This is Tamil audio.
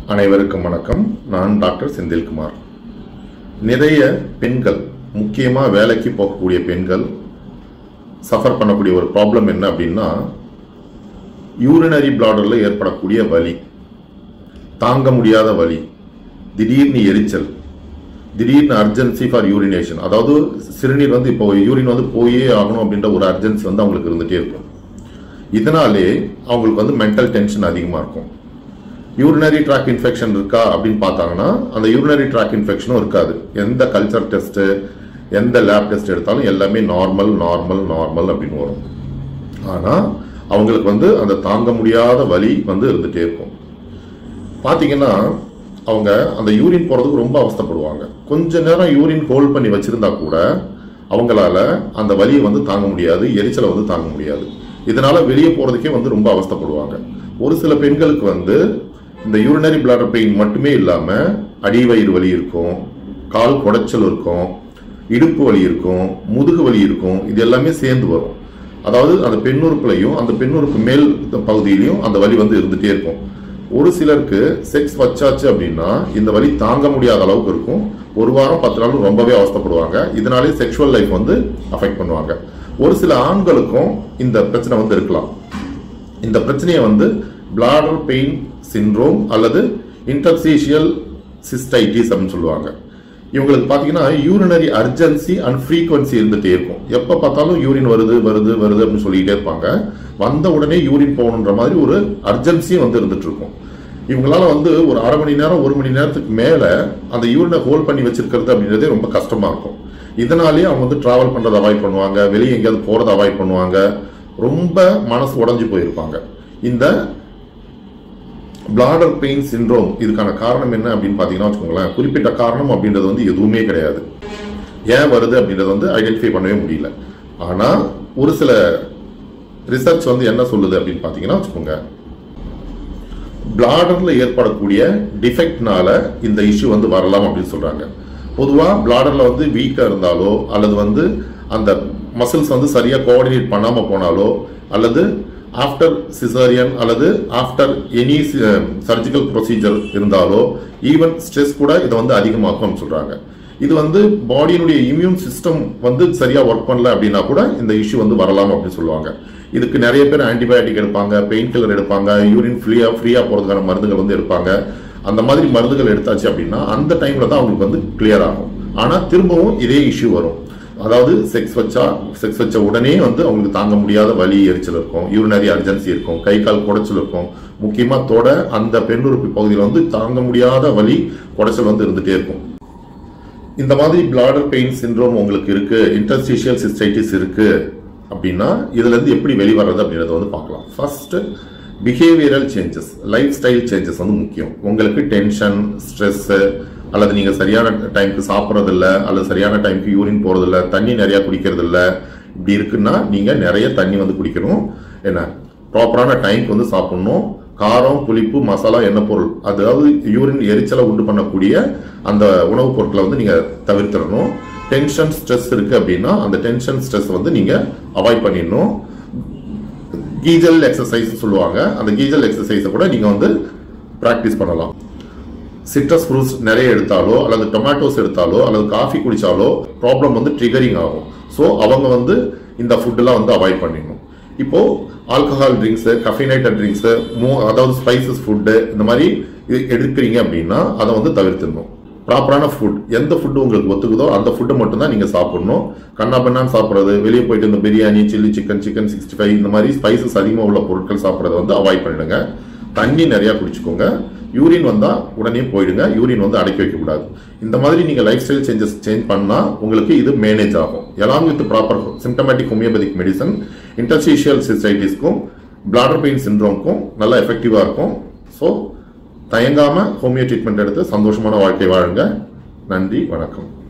அனைவருக்கும் வணக்கம் நான் டாக்டர் செந்தில்குமார் நிறைய பெண்கள் முக்கியமாக வேலைக்கு போகக்கூடிய பெண்கள் சஃபர் பண்ணக்கூடிய ஒரு ப்ராப்ளம் என்ன அப்படின்னா யூரினரி பிளாடரில் ஏற்படக்கூடிய வலி தாங்க முடியாத வலி திடீர்னு எரிச்சல் திடீர்னு அர்ஜென்சி ஃபார் யூரினேஷன் அதாவது சிறுநீர் வந்து இப்போ யூரின் வந்து போயே ஆகணும் அப்படின்ற ஒரு அர்ஜென்சி வந்து அவங்களுக்கு இருந்துகிட்டே இருக்கும் இதனாலே அவங்களுக்கு வந்து மென்டல் டென்ஷன் அதிகமாக இருக்கும் யூரினரி ட்ராக் இன்ஃபெக்ஷன் இருக்கா அப்படின்னு பார்த்தாங்கன்னா அந்த யூரினரி ட்ராக் இன்ஃபெக்ஷனும் இருக்காது எந்த கல்ச்சர் டெஸ்ட்டு எந்த லேப் டெஸ்ட் எடுத்தாலும் எல்லாமே நார்மல் நார்மல் நார்மல் அப்படின்னு வரும் ஆனால் அவங்களுக்கு வந்து அந்த தாங்க முடியாத வலி வந்து இருந்துகிட்டே இருக்கும் பார்த்தீங்கன்னா அவங்க அந்த யூரின் போகிறதுக்கு ரொம்ப அவஸ்தைப்படுவாங்க கொஞ்ச நேரம் யூரின் ஹோல்ட் பண்ணி வச்சிருந்தா கூட அவங்களால அந்த வலியை வந்து தாங்க முடியாது எரிச்சலை வந்து தாங்க முடியாது இதனால வெளியே போகிறதுக்கே வந்து ரொம்ப அவஸ்தைப்படுவாங்க ஒரு சில பெண்களுக்கு வந்து இந்த யூரினரி பிளாடர் பெயின் மட்டுமே இல்லாமல் அடிவயிறு வலி இருக்கும் கால் குடைச்சல் இருக்கும் இடுப்பு வலி இருக்கும் முதுகு வலி இருக்கும் இது எல்லாமே சேர்ந்து வரும் அதாவது அந்த பெண்ணுறுப்புலையும் அந்த பெண்ணுறுப்பு மேல் பகுதியிலையும் அந்த வலி வந்து இருந்துகிட்டே இருக்கும் ஒரு சிலருக்கு செக்ஸ் வச்சாச்சு அப்படின்னா இந்த வலி தாங்க முடியாத அளவுக்கு இருக்கும் ஒரு வாரம் பத்து நாள் ரொம்பவே அவஸ்தைப்படுவாங்க இதனாலே செக்ஷுவல் லைஃப் வந்து அஃபெக்ட் பண்ணுவாங்க ஒரு சில ஆண்களுக்கும் இந்த பிரச்சனை வந்து இருக்கலாம் இந்த பிரச்சனையை வந்து பிளாடர் பெயின் சிண்ட்ரோம் அல்லது இன்டர்சீஷியல் சிஸ்டைட்டிஸ் அப்படின்னு சொல்லுவாங்க இவங்களுக்கு பார்த்தீங்கன்னா யூரினரி அர்ஜென்சி அண்ட் ஃப்ரீக்வன்சி இருந்துகிட்டே இருக்கும் எப்போ பார்த்தாலும் யூரின் வருது வருது வருது அப்படின்னு சொல்லிக்கிட்டே இருப்பாங்க வந்த உடனே யூரின் போகணுன்ற மாதிரி ஒரு அர்ஜென்சியும் வந்து இருந்துட்டு இருக்கும் இவங்களால வந்து ஒரு அரை மணி நேரம் ஒரு மணி நேரத்துக்கு மேலே அந்த யூரினை ஹோல்ட் பண்ணி வச்சிருக்கிறது அப்படின்றதே ரொம்ப கஷ்டமாக இருக்கும் இதனாலேயே அவங்க வந்து ட்ராவல் பண்ணுறதை அவாய்ட் பண்ணுவாங்க வெளியே எங்கேயாவது போகிறத அவாய்ட் பண்ணுவாங்க ரொம்ப மனசு உடஞ்சி போயிருப்பாங்க இந்த பிளாடர் பெயின் சிண்ட்ரோம் இதுக்கான காரணம் என்ன அப்படின்னு பார்த்தீங்கன்னா வச்சுக்கோங்களேன் குறிப்பிட்ட காரணம் அப்படின்றது வந்து எதுவுமே கிடையாது ஏன் வருது அப்படின்றத வந்து ஐடென்டிஃபை பண்ணவே முடியல ஆனால் ஒரு சில ரிசர்ச் வந்து என்ன சொல்லுது அப்படின்னு பார்த்தீங்கன்னா வச்சுக்கோங்க பிளாடர்ல ஏற்படக்கூடிய டிஃபெக்ட்னால இந்த இஷ்யூ வந்து வரலாம் அப்படின்னு சொல்றாங்க பொதுவாக பிளாடர்ல வந்து வீக்காக இருந்தாலோ அல்லது வந்து அந்த மசில்ஸ் வந்து சரியாக கோஆர்டினேட் பண்ணாமல் போனாலோ அல்லது ஆஃப்டர் சிசரியன் அல்லது ஆஃப்டர் எனி சர்ஜிக்கல் ப்ரொசீஜர் இருந்தாலோ ஈவன் ஸ்ட்ரெஸ் கூட இதை வந்து அதிகமாக்கும்னு சொல்றாங்க இது வந்து பாடியினுடைய இம்யூன் சிஸ்டம் வந்து சரியா ஒர்க் பண்ணல அப்படின்னா கூட இந்த இஷ்யூ வந்து வரலாம் அப்படின்னு சொல்லுவாங்க இதுக்கு நிறைய பேர் ஆன்டிபயோட்டிக் எடுப்பாங்க பெயின் கில்லர் எடுப்பாங்க யூரின் ஃப்ரீயா ஃப்ரீயா போறதுக்கான மருந்துகள் வந்து எடுப்பாங்க அந்த மாதிரி மருந்துகள் எடுத்தாச்சு அப்படின்னா அந்த டைம்ல தான் அவங்களுக்கு வந்து கிளியர் ஆகும் ஆனா திரும்பவும் இதே இஷ்யூ வரும் அதாவது செக்ஸ் வச்சா செக்ஸ் வச்ச உடனே வந்து அவங்களுக்கு தாங்க முடியாத வலி எரிச்சல் இருக்கும் யூரினரி அர்ஜென்சி இருக்கும் கை கால் குடைச்சல் இருக்கும் முக்கியமா தொட அந்த பெண்ணுறுப்பு பகுதியில் வந்து தாங்க முடியாத வலி குடைச்சல் வந்து இருந்துட்டே இருக்கும் இந்த மாதிரி பிளாடர் பெயின் சிண்ட்ரோம் உங்களுக்கு இருக்கு இன்டர்ஸ்டிஷியல் சிஸ்டைட்டிஸ் இருக்கு அப்படின்னா இதுல இருந்து எப்படி வெளிவரது அப்படின்றத வந்து பார்க்கலாம் first behavioural changes lifestyle changes வந்து முக்கியம் உங்களுக்கு டென்ஷன் ஸ்ட்ரெஸ் அல்லது நீங்க சரியான டைம்க்கு சாப்பிட்றது இல்ல அல்லது சரியான டைம்க்கு யூரின் போறது இல்ல தண்ணி நிறைய குடிக்கிறது இல்ல இப்படி இருக்குன்னா நீங்க நிறைய தண்ணி வந்து குடிக்கணும் என்ன ப்ராப்பரான டைம்க்கு வந்து சாப்பிடணும் காரம் புளிப்பு மசாலா எண்ணெய் பொருள் அதாவது யூரின் எரிச்சலை உண்டு பண்ணக்கூடிய அந்த உணவுப் பொருட்களை வந்து நீங்க தவிர்த்திடணும் டென்ஷன் ஸ்ட்ரெஸ் இருக்கு அப்படின்னா அந்த டென்ஷன் ஸ்ட்ரெஸ் வந்து நீங்க அவாய்ட் பண்ணிடணும் கீஜல் எக்ஸசைஸ் சொல்லுவாங்க அந்த கீஜல் எக்ஸசைஸை கூட நீங்க வந்து ப்ராக்டிஸ் பண்ணலாம் சிட்ரஸ் ஃப்ரூட்ஸ் நிறைய எடுத்தாலோ அல்லது டொமேட்டோஸ் எடுத்தாலோ அல்லது காஃபி குடிச்சாலோ ப்ராப்ளம் வந்து ட்ரிகரிங் ஆகும் ஸோ அவங்க வந்து இந்த ஃபுட்டெல்லாம் வந்து அவாய்ட் பண்ணிடணும் இப்போ ஆல்கஹால் ட்ரிங்க்ஸு கஃபினேட்டட் ட்ரிங்க்ஸு மோ அதாவது ஸ்பைசஸ் ஃபுட்டு இந்த மாதிரி இது எடுக்கிறீங்க அப்படின்னா அதை வந்து தவிர்த்துடணும் ப்ராப்பரான ஃபுட் எந்த ஃபுட்டு உங்களுக்கு ஒத்துக்குதோ அந்த ஃபுட்டை மட்டும்தான் நீங்கள் சாப்பிடணும் கண்ணா பண்ணான்னு சாப்பிட்றது வெளியே போயிட்டு இந்த biryani chilli chicken chicken sixty five இந்த மாதிரி ஸ்பைசஸ் அதிகமாக உள்ள பொருட்கள் சாப்பிட்றத வந்து அவாய்ட் பண்ணிடுங்க தண்ணி நிறையா குடிச்சுக்கோங்க யூரின் வந்தால் உடனே போயிடுங்க யூரின் வந்து அடக்கி வைக்கக்கூடாது இந்த மாதிரி நீங்கள் லைஃப் ஸ்டைல் சேஞ்சஸ் சேஞ்ச் பண்ணால் உங்களுக்கு இது மேனேஜ் ஆகும் along with proper symptomatic homeopathic medicine interstitial சிஸ்டைட்டிஸ்க்கும் பிளாடர் பெயின் சிண்ட்ரோம்க்கும் நல்லா எஃபெக்டிவாக இருக்கும் ஸோ தயங்காமல் ஹோமியோ ட்ரீட்மெண்ட் எடுத்து சந்தோஷமான வாழ்க்கை வாழுங்க நன்றி வணக்கம்